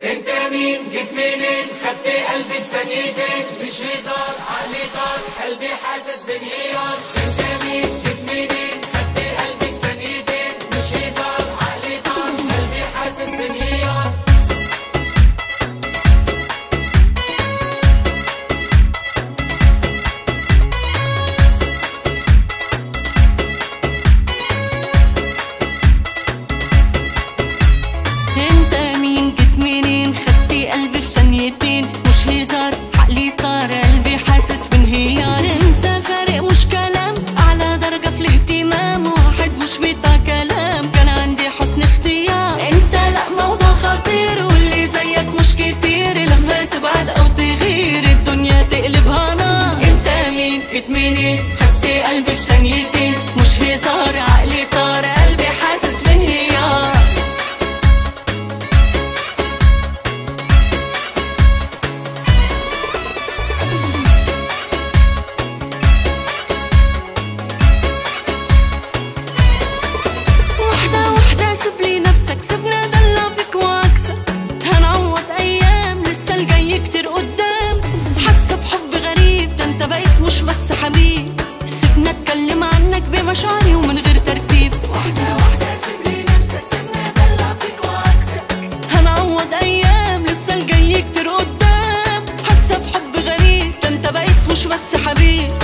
انت مين جيت منين خدت قلبي في ثانيتين مش هزار عقلي طار قلبي حاسس بانهيار انت مين جيت منين خدت قلبي في ثانيتين مش هزار عقلي طار قلبي حاسس بانهيار انت مين جيت منين خدتي قلبي في ثانيتين مش هزار عقلي طار قلبي حاسس بانهيار انت فارق مش كلام اعلى درجة في الاهتمام واحد مش بتاع كلام كان عندي حسن اختيار انت لا موضوع خطير واللي زيك مش كتير لما تبعد او تغير الدنيا تقلبها نار انت مين جيت منين خدتي قلبي في ثانيتين مش هزار عقلي طار قلبي حاسس بانهيار واحدة واحدة سيب لي نفسك سيبنا دلع فيك واكسب هنعوض أيام لسه الجاي كتير قدام حاسة بحب غريب ده انت بقيت مش بس حبيب سيبنا اتكلم عنك بمشاعري ومن غير ترتيب واحدة واحدة سيب لي نفسك سيبنا دلع فيك واكسب هنعوض أيام لسه الجاي كتير قدام حاسة بحب غريب ده انت بقيت مش بس حبيب